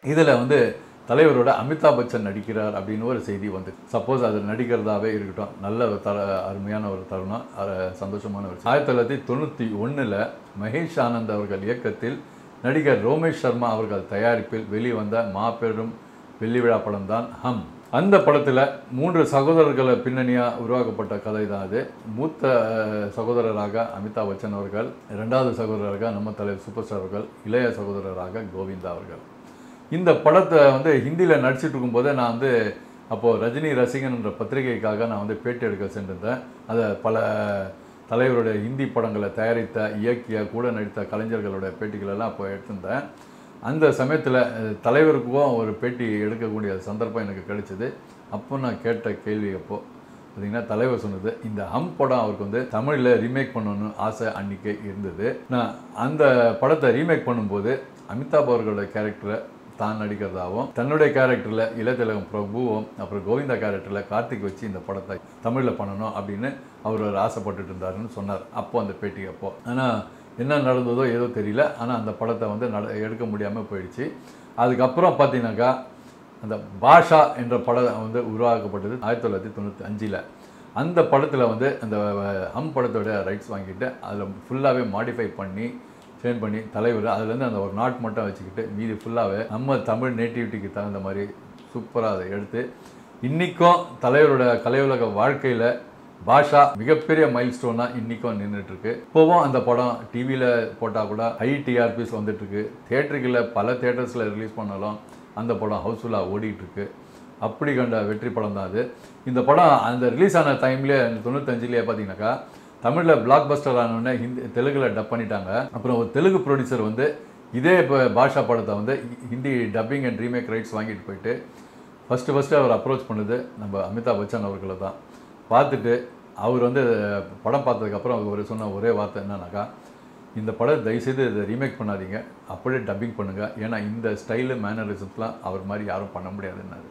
இதில் வந்து தலைவரோட அமிதாப் பச்சன் நடிக்கிறார் அப்படின்னு ஒரு செய்தி வந்து சப்போஸ் அது நடிக்கிறதாவே இருக்கட்டும் நல்ல ஒரு தர அருமையான ஒரு தருணம் அர- சந்தோஷமான ஒரு ஆயிரத்தி தொள்ளாயிரத்தி தொண்ணூற்றி ஒன்றில் மகேஷ் ஆனந்த் அவர்கள் இயக்கத்தில் நடிகர் ரோமேஷ் சர்மா அவர்கள் தயாரிப்பில் வெளிவந்த மாபெரும் வெள்ளி விழா படம் தான் ஹம் அந்த படத்தில் மூன்று சகோதரர்களை பின்னணியாக உருவாக்கப்பட்ட கதை தான் அது மூத்த அஹ், சகோதரராக அமிதாப் பச்சன் அவர்கள் இரண்டாவது சகோதரராக நம்ம தலைவர் சூப்பர் ஸ்டார் அவர்கள் இளைய சகோதரராக கோவிந்தா அவர்கள் இந்த படத்தை வந்து ஹிந்தியில் நடிச்சிட்டு இருக்கும்போதே நான் வந்து அப்போது ரஜினி ரசிகன் என்ற பத்திரிகைக்காக நான் வந்து பேட்டி எடுக்க சென்றிருந்தேன் அதை பல தலைவருடைய ஹிந்தி படங்களை தயாரித்த இயக்கிய கூட நடித்த கலைஞர்களுடைய பேட்டிகளெல்லாம் அப்போ எடுத்திருந்தேன் அந்த சமயத்தில் தலைவருக்கும் ஒரு பேட்டி எடுக்கக்கூடிய சந்தர்ப்பம் எனக்கு கிடைச்சிது அப்போ நான் கேட்ட கேள்வி அப்போ பார்த்தீங்கன்னா தலைவர் சொன்னது இந்த ஹம் படம் அவருக்கு வந்து தமிழில் ரீமேக் பண்ணணும்னு ஆசை அன்னைக்கே இருந்தது நான் அந்த படத்தை ரீமேக் பண்ணும்போது அமிதாப் அவர்களோட கேரக்டரை தான் நடிக்கிறதாகவும் தன்னுடைய கேரக்டரில் இளத்திலகம் பிரபுவும் அப்புறம் கோவிந்தா கேரக்டரில் கார்த்திக் வச்சு இந்த படத்தை தமிழில் பண்ணணும் அப்படின்னு அவர் ஒரு ஆசைப்பட்டுட்டு இருந்தாருன்னு சொன்னார் அப்போ அந்த பேட்டி அப்போ ஆனால் என்ன நடந்ததோ ஏதோ தெரியல ஆனால் அந்த படத்தை வந்து நட எடுக்க முடியாமல் போயிடுச்சு அதுக்கப்புறம் பார்த்தீங்கன்னாக்கா அந்த பாஷா என்ற படம் வந்து உருவாக்கப்பட்டது ஆயிரத்தி தொள்ளாயிரத்தி தொண்ணூற்றி அஞ்சில் அந்த படத்தில் வந்து அந்த ஹம் படத்தோட ரைட்ஸ் வாங்கிட்டு அதில் ஃபுல்லாகவே மாடிஃபை பண்ணி சேஞ்ச் பண்ணி தலைவர் அதுலேருந்து அந்த ஒரு நாட் மட்டும் வச்சுக்கிட்டு மீதி ஃபுல்லாகவே நம்ம தமிழ் நேட்டிவிட்டிக்கு தகுந்த மாதிரி சூப்பராக அதை எடுத்து இன்றைக்கும் தலைவரோட கலையுலக வாழ்க்கையில் பாஷா மிகப்பெரிய மைல் ஸ்டோனாக இன்றைக்கும் நின்றுட்டுருக்கு இப்போவும் அந்த படம் டிவியில் போட்டால் கூட ஹை டிஆர்பிஸ் வந்துட்டுருக்கு தேட்டருக்குள்ள பல தேட்டர்ஸில் ரிலீஸ் பண்ணாலும் அந்த படம் ஹவுஸ்ஃபுல்லாக ஓடிட்டுருக்கு அப்படி கண்ட வெற்றி படம் தான் அது இந்த படம் அந்த ரிலீஸ் ஆன டைம்லேயே தொண்ணூத்தஞ்சுலேயே பார்த்தீங்கன்னாக்கா தமிழில் பிளாக் பஸ்டர் ஆனோடனே ஹிந்தி தெலுங்கில் டப் பண்ணிட்டாங்க அப்புறம் ஒரு தெலுங்கு ப்ரொடியூசர் வந்து இதே இப்போ பாஷா படத்தை வந்து Hindi dubbing and remake rights வாங்கிட்டு போயிட்டு ஃபஸ்ட்டு ஃபஸ்ட்டு அவர் அப்ரோச் பண்ணது நம்ம அமிதாப் பச்சன் அவர்களை தான் பார்த்துட்டு அவர் வந்து படம் பார்த்ததுக்கப்புறம் அவர் சொன்ன ஒரே வார்த்தை என்னன்னாக்கா இந்த படம் தயவுசெய்து இதை ரீமேக் பண்ணாதீங்க அப்படியே டப்பிங் பண்ணுங்கள் ஏன்னா இந்த ஸ்டைலு மேனரிசம்ஸ்லாம் அவர் மாதிரி யாரும் பண்ண முடியாதுன்னாரு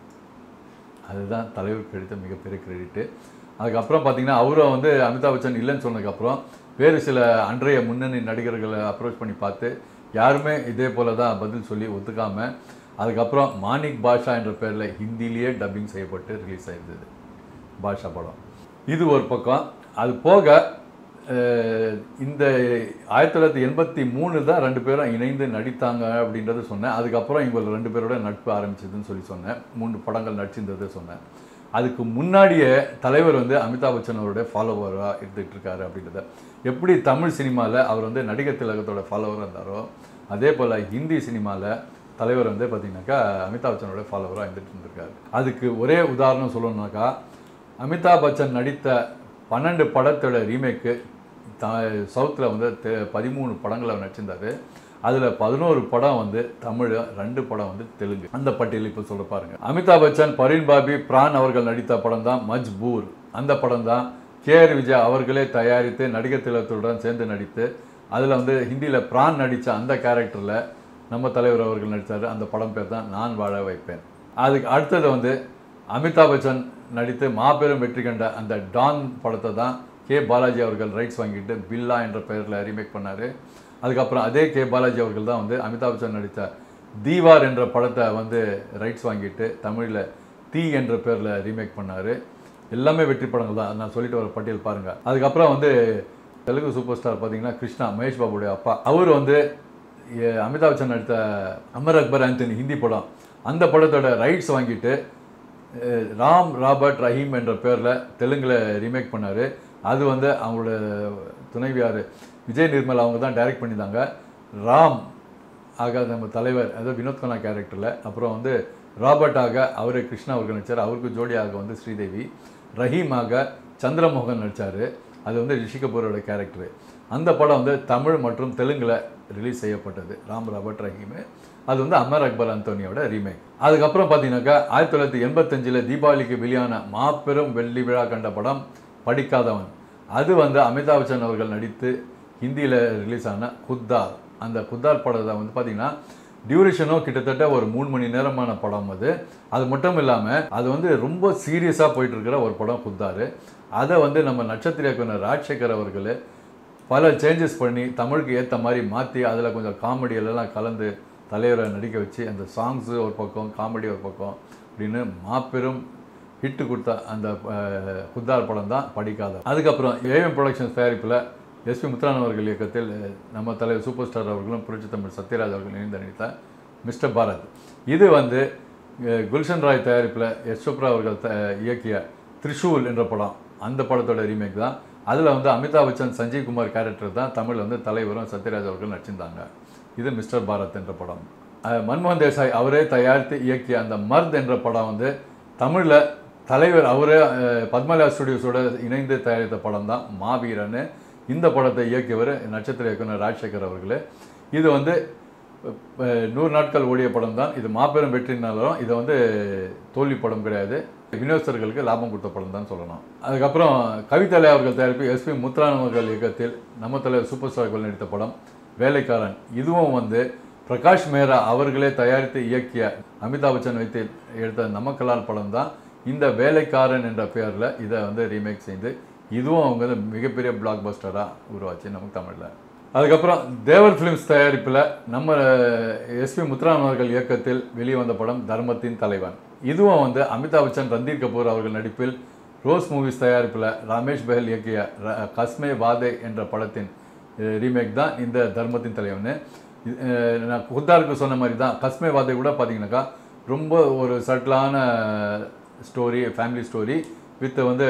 அதுதான் தலைவருக்கு கிடைத்த மிகப்பெரிய கிரெடிட்டு அதுக்கப்புறம் பார்த்தீங்கன்னா அவரும் வந்து அமிதாப் பச்சன் இல்லைன்னு சொன்னதுக்கப்புறம் வேறு சில அன்றைய முன்னணி நடிகர்களை அப்ரோச் பண்ணி பார்த்து யாருமே இதே போல தான் பதில் சொல்லி ஒத்துக்காம அதுக்கப்புறம் மாணிக் பாஷா என்ற பேரில் ஹிந்திலேயே டப்பிங் செய்யப்பட்டு ரிலீஸ் ஆயிருந்தது பாஷா படம் இது ஒரு பக்கம் அது போக அஹ், இந்த ஆயிரத்தி தொள்ளாயிரத்தி எண்பத்தி மூணு தான் ரெண்டு பேரும் இணைந்து நடித்தாங்க அப்படின்றத சொன்னேன் அதுக்கப்புறம் இவங்க ரெண்டு பேரோட நட்பு ஆரம்பிச்சதுன்னு சொல்லி சொன்னேன் மூன்று படங்கள் நடிச்சிருந்ததை சொன்னேன் அதுக்கு முன்னாடியே தலைவர் வந்து அமிதாப் பச்சன் அவருடைய ஃபாலோவராக இருந்துகிட்டு இருக்காரு அப்படின்றத எப்படி தமிழ் சினிமாவில் அவர் வந்து நடிகர் திலகத்தோட ஃபாலோவராக இருந்தாரோ அதே போல் ஹிந்தி சினிமாவில் தலைவர் வந்து பார்த்தீங்கன்னாக்கா அமிதாப் பச்சனோட ஃபாலோவராக இருந்துட்டு இருந்திருக்காரு அதுக்கு ஒரே உதாரணம் சொல்லணும்னாக்கா அமிதாப் பச்சன் நடித்த பன்னெண்டு படத்தோட ரீமேக்கு த சவுத்தில் வந்து தெ- பதிமூணு படங்களை அவர் நடிச்சிருந்தாரு அதில் பதினோரு படம் வந்து தமிழ் ரெண்டு படம் வந்து தெலுங்கு அந்த பட்டியல் இப்போ சொல்ல பாருங்க அமிதாப் பச்சன் பரீன் பாபி பிரான் அவர்கள் நடித்த படம் தான் மஜ்பூர் அந்த படம் தான் கே ஆர் விஜய் அவர்களே தயாரித்து நடிகர் திலகத்துடன் சேர்ந்து நடித்து அதில் வந்து ஹிந்தியில் பிரான் நடித்த அந்த கேரக்டரில் நம்ம தலைவர் அவர்கள் நடித்தார் அந்த படம் பேர் தான் நான் வாழ வைப்பேன் அதுக்கு அடுத்தது வந்து அமிதாப் பச்சன் நடித்து மாபெரும் வெற்றி கண்ட அந்த டான் படத்தை தான் கே பாலாஜி அவர்கள் ரைட்ஸ் வாங்கிட்டு பில்லா என்ற பெயரில் ரீமேக் பண்ணார் அதுக்கப்புறம் அதே கே பாலாஜி அவர்கள் தான் வந்து அமிதாப் பச்சன் நடித்த தீவார் என்ற படத்தை வந்து ரைட்ஸ் வாங்கிட்டு தமிழில் தீ என்ற பேரில் ரீமேக் பண்ணார் எல்லாமே வெற்றி படங்கள் தான் நான் சொல்லிட்டு ஒரு பட்டியல் பாருங்கள் அதுக்கப்புறம் வந்து தெலுங்கு சூப்பர் ஸ்டார் பார்த்தீங்கன்னா கிருஷ்ணா மகேஷ் பாபுடைய அப்பா அவர் வந்து எ- அமிதாப் பச்சன் நடித்த அமர் அக்பர் ஆண்டனி ஹிந்தி படம் அந்த படத்தோட ரைட்ஸ் வாங்கிட்டு அஹ், ராம் ராபர்ட் ரஹீம் என்ற பேரில் தெலுங்கில் ரீமேக் பண்ணார் அது வந்து அவங்களோட துணைவியார் விஜய் நிர்மல் அவங்க தான் டைரக்ட் பண்ணியிருந்தாங்க ராம் ஆக நம்ம தலைவர் அதாவது வினோத் கண்ணா கேரக்டரில் அப்புறம் வந்து ராபர்ட் ஆக அவரே கிருஷ்ணா அவர்கள் நடித்தார் அவருக்கு ஜோடியாக வந்து ஸ்ரீதேவி ரஹீம் ஆக சந்திரமோகன் நடித்தார் அது வந்து ரிஷி கபூரோட கேரக்டரு அந்த படம் வந்து தமிழ் மற்றும் தெலுங்கில் ரிலீஸ் செய்யப்பட்டது ராம் ராபர்ட் ரஹீமு அது வந்து அமர் அக்பர் அந்தோனியோட ரீமேக் அதுக்கப்புறம் பார்த்தீங்கன்னாக்கா ஆயிரத்தி தொள்ளாயிரத்தி எண்பத்தஞ்சில் தீபாவளிக்கு வெளியான மாபெரும் வெள்ளி விழா கண்ட படம் படிக்காதவன் அது வந்து அமிதாப் பச்சன் அவர்கள் நடித்து ஹிந்தியில் ரிலீஸ் ஆன குத்தார் அந்த குத்தார் படத்தை வந்து பார்த்தீங்கன்னா டியூரேஷனும் கிட்டத்தட்ட ஒரு மூணு மணி நேரமான படம் அது அது மட்டும் இல்லாமல் அது வந்து ரொம்ப சீரியஸாக போயிட்டு இருக்கிற ஒரு படம் குத்தார் அதை வந்து நம்ம நட்சத்திர இயக்குனர் ராஜசேகர் அவர்கள் பல சேஞ்சஸ் பண்ணி தமிழுக்கு ஏற்ற மாதிரி மாற்றி அதில் கொஞ்சம் காமெடியெல்லாம் கலந்து தலைவரை நடிக்க வச்சு அந்த சாங்ஸு ஒரு பக்கம் காமெடி ஒரு பக்கம் அப்படின்னு மாபெரும் ஹிட்டு கொடுத்த அந்த அஹ், குத்தார் படம் தான் படிக்காத அதுக்கப்புறம் ஏஎம் ப்ரொடக்ஷன்ஸ் தயாரிப்பில் எஸ்பி முத்துராமன் அவர்கள் இயக்கத்தில் அஹ், நம்ம தலைவர் சூப்பர் ஸ்டார் அவர்களும் புரட்சி தமிழ் சத்யராஜ் அவர்கள் இணைந்து நடித்த மிஸ்டர் பாரத் இது வந்து அஹ், குல்ஷன் ராய் தயாரிப்பில் எஸ் சோப்ரா அவர்கள் த இயக்கிய த்ரிஷூல் என்ற படம் அந்த படத்தோட ரீமேக் தான் அதில் வந்து அமிதாப் பச்சன் சஞ்சீவ் குமார் கேரக்டர் தான் தமிழ் வந்து தலைவரும் சத்யராஜ் அவர்கள் நடிச்சிருந்தாங்க இது மிஸ்டர் பாரத் என்ற படம் அஹ், மன்மோகன் தேசாய் அவரே தயாரித்து இயக்கிய அந்த மர்த் என்ற படம் வந்து தமிழில் தலைவர் அவரே அஹ், பத்மலா ஸ்டுடியோஸோட இணைந்து தயாரித்த படம் தான் மாவீரன்னு இந்த படத்தை இயக்கியவர் நட்சத்திர இயக்குனர் ராஜசேகர் அவர்கள் இது வந்து அஹ், நூறு நாட்கள் ஓடிய படம் தான் இது மாபெரும் வெற்றினாலும் இதை வந்து தோல்வி படம் கிடையாது விநியோகஸ்தர்களுக்கு லாபம் கொடுத்த படம் தான் சொல்லணும் அதுக்கப்புறம் கவிதலை அவர்கள் தயாரிப்பு எஸ்பி முத்துராமன் அவர்கள் இயக்கத்தில் நம்ம தலைவர் சூப்பர் ஸ்டார் அவர்கள் நடித்த படம் வேலைக்காரன் இதுவும் வந்து பிரகாஷ் மேரா அவர்களே தயாரித்து இயக்கிய அமிதாப் பச்சன் வைத்து எடுத்த நமக்கலால் படம் தான் இந்த வேலைக்காரன் என்ற பெயரில் இதை வந்து ரீமேக் செய்து இதுவும் அவங்க வந்து மிகப்பெரிய பிளாக் பஸ்டராக உருவாச்சு நமக்கு தமிழில் அதுக்கப்புறம் தேவர் ஃபிலிம்ஸ் தயாரிப்பில் நம்ம எஸ்பி முத்துராமன் அவர்கள் இயக்கத்தில் வெளிவந்த படம் தர்மத்தின் தலைவன் இதுவும் வந்து அமிதாப் பச்சன் ரந்தீர் கபூர் அவர்கள் நடிப்பில் ரோஸ் மூவிஸ் தயாரிப்பில் ரமேஷ் பெஹல் இயக்கிய ர- கஸ்மே வாதே என்ற படத்தின் ரீமேக் தான் இந்த தர்மத்தின் தலைவன் இது, அஹ், நான் குத்தாருக்கு சொன்ன மாதிரி தான் கஸ்மே வாதை கூட பார்த்தீங்கன்னாக்கா ரொம்ப ஒரு சட்டிலான ஸ்டோரி ஃபேமிலி ஸ்டோரி வித் வந்து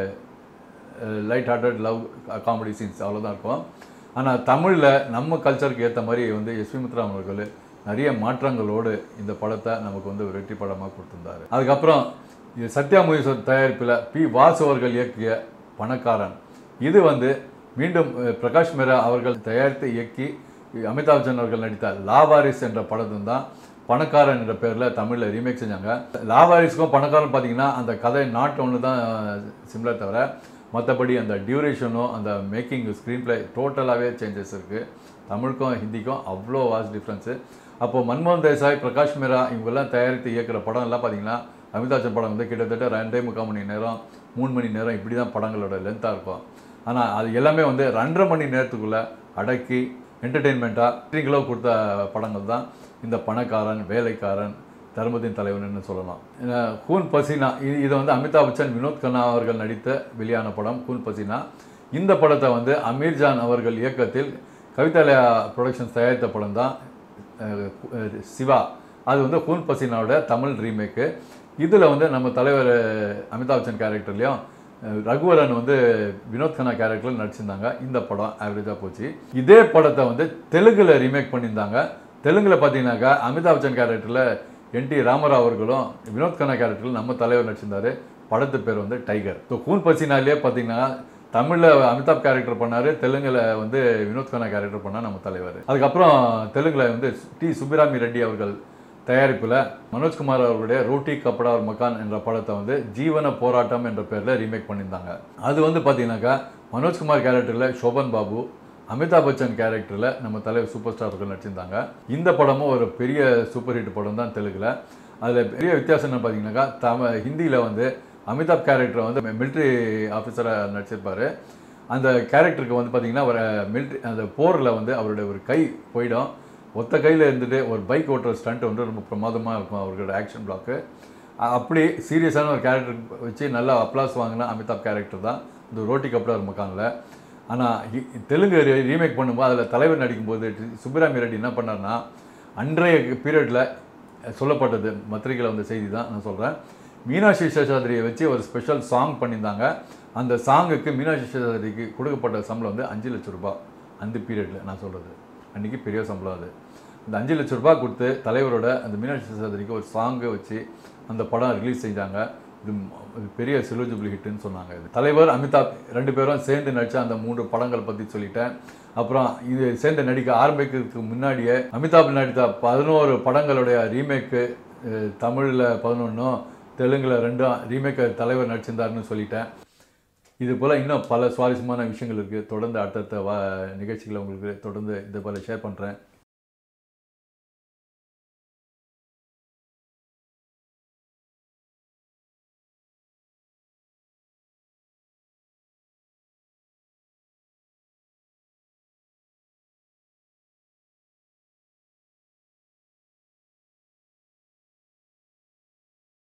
light hearted love comedy scenes அவ்வளோதான் இருக்கும் ஆனால் தமிழில் நம்ம கல்ச்சருக்கு ஏற்ற மாதிரி வந்து எஸ்வி முத்துராமன் அவர்கள் நிறைய மாற்றங்களோடு இந்த படத்தை நமக்கு வந்து ஒரு வெற்றி படமாக கொடுத்துருந்தாரு அதுக்கப்புறம் இது சத்யா மூவிஸ் தயாரிப்பில் பி வாசு அவர்கள் இயக்கிய பணக்காரன் இது வந்து மீண்டும் அஹ், பிரகாஷ் மேரா அவர்கள் தயாரித்து இயக்கி அமிதாப் பச்சன் அவர்கள் நடித்த லாவாரிஸ் என்ற படத்தும் தான் பணக்காரன் என்ற பேரில் தமிழில் ரீமேக் செஞ்சாங்க லாவாரிஸ்க்கும் பணக்காரன் பார்த்தீங்கன்னா அந்த கதை நாட் ஒன்று தான் சிம்லர் தவிர மற்றபடி அந்த டியூரேஷனும் அந்த மேக்கிங் ஸ்க்ரீன் ப்ளே டோட்டலாகவே சேஞ்சஸ் இருக்குது தமிழுக்கும் ஹிந்திக்கும் அவ்வளோ வாஸ் டிஃப்ரென்ஸு அப்போது மன்மோகன் தேசாய் பிரகாஷ் மேரா இவங்கெல்லாம் தயாரித்து இயக்குற படம் எல்லாம் பார்த்தீங்கன்னா அமிதாப் பச்சன் படம் வந்து கிட்டத்தட்ட ரெண்டே முக்கால் மணி நேரம் மூணு மணி நேரம் இப்படி தான் படங்களோட லென்த்தாக இருக்கும் ஆனால் அது எல்லாமே வந்து ரெண்டரை மணி நேரத்துக்குள்ளே அடக்கி என்டர்டெயின்மெண்ட்டாக த்ரீங்களோ கொடுத்த படங்கள் தான் இந்த பணக்காரன் வேலைக்காரன் தர்மத்தின் தலைவன் சொல்லலாம் அஹ் கூன் பசினா இது இதை வந்து அமிதாப் பச்சன் வினோத் கண்ணா அவர்கள் நடித்த வெளியான படம் கூன் பசினா இந்த படத்தை வந்து அமீர்ஜான் அவர்கள் இயக்கத்தில் கவிதாலயா ப்ரொடக்ஷன்ஸ் தயாரித்த படம் தான் அஹ் கு- அஹ் சிவா அது வந்து கூன் பசினாவோட தமிழ் ரீமேக்கு இதில் வந்து நம்ம தலைவர் அமிதாப் பச்சன் கேரக்டர்லையும் அஹ் ரகுவரன் வந்து வினோத் கண்ணா கேரக்டரில் நடிச்சிருந்தாங்க இந்த படம் ஆவரேஜாக போச்சு இதே படத்தை வந்து தெலுங்குல ரீமேக் பண்ணியிருந்தாங்க தெலுங்குல பார்த்தீங்கன்னாக்கா அமிதாப் பச்சன் கேரக்டரில் என் டி ராமராவ் அவர்களும் வினோத் கண்ணா கேரக்டரில் நம்ம தலைவர் நடிச்சிருந்தாரு படத்து பேர் வந்து டைகர் ஸோ கூன் பசினாலே பார்த்தீங்கன்னா தமிழில் அமிதாப் கேரக்டர் பண்ணார் தெலுங்குல வந்து வினோத் கண்ணா கேரக்டர் பண்ணார் நம்ம தலைவர் அதுக்கப்புறம் தெலுங்குல வந்து டி சுப்பிராமி ரெட்டி அவர்கள் தயாரிப்பில் மனோஜ்குமார் அவர்களுடைய ரோட்டி கப்படா ஒரு மக்கான் என்ற படத்தை வந்து ஜீவன போராட்டம் என்ற பேரில் ரீமேக் பண்ணியிருந்தாங்க அது வந்து பார்த்தீங்கன்னாக்கா மனோஜ்குமார் கேரக்டரில் சோபன் பாபு அமிதாப் பச்சன் கேரக்டரில் நம்ம தலைவர் சூப்பர் ஸ்டார் அவர்கள் நடிச்சிருந்தாங்க இந்த படமும் ஒரு பெரிய சூப்பர் ஹிட் படம் தான் தெலுங்குல அதில் பெரிய வித்தியாசம் என்ன பார்த்தீங்கன்னாக்கா தம ஹிந்தியில் வந்து அமிதாப் கேரக்டரை வந்து மிலிட்ரி ஆஃபீஸராக நடிச்சிருப்பாரு அந்த கேரக்டருக்கு வந்து பார்த்தீங்கன்னா ஒரு மிலிட்ரி அந்த போரில் வந்து அவருடைய ஒரு கை போயிடும் ஒத்த கையில் இருந்துட்டு ஒரு பைக் ஓட்டுற ஸ்டண்ட் வந்து ரொம்ப பிரமாதமாக இருக்கும் அவர்களோட ஆக்ஷன் பிளாக்கு அப்படி சீரியஸான ஒரு கேரக்டர் வச்சு நல்லா அப்ளாஸ் வாங்கின அமிதாப் கேரக்டர் தான் இந்த ரோட்டி கப்டா மக்கானில் ஆனால் தெலுங்கு ரீமேக் பண்ணும்போது அதில் தலைவர் நடிக்கும்போது சுப்பிராமி ரெட்டி என்ன பண்ணார்னா அன்றைய பீரியடில் சொல்லப்பட்டது பத்திரிகையில் வந்த செய்தி தான் நான் சொல்கிறேன் மீனாட்சி சேஷாதிரியை வச்சு ஒரு ஸ்பெஷல் சாங் பண்ணியிருந்தாங்க அந்த சாங்குக்கு மீனாட்சி சேஷாதிரிக்கு கொடுக்கப்பட்ட சம்பளம் வந்து அஞ்சு லட்ச ரூபாய் அந்த பீரியடில் நான் சொல்கிறது அன்றைக்கி பெரிய சம்பளம் அது அந்த அஞ்சு லட்ச ரூபாய் கொடுத்து தலைவரோட அந்த மீனாட்சி சேஷாதிரிக்கு ஒரு சாங்கை வச்சு அந்த படம் ரிலீஸ் செஞ்சாங்க இது ம- இது பெரிய சிலோஜிபிள் ஹிட்னு சொன்னாங்க இது தலைவர் அமிதாப் ரெண்டு பேரும் சேர்ந்து நடித்த அந்த மூன்று படங்கள் பற்றி சொல்லிட்டேன் அப்புறம் இது சேர்ந்து நடிக்க ஆரம்பிக்கிறதுக்கு முன்னாடியே அமிதாப் நடித்த பதினோரு படங்களுடைய ரீமேக்கு தமிழில் பதினொன்றும் தெலுங்கில் ரெண்டும் ரீமேக்கை தலைவர் நடிச்சிருந்தாருன்னு சொல்லிட்டேன் இது போல் இன்னும் பல சுவாரஸ்யமான விஷயங்கள் இருக்குது தொடர்ந்து அடுத்தடுத்த வா நிகழ்ச்சிகளை உங்களுக்கு தொடர்ந்து இது போல் ஷேர் பண்ணுறேன்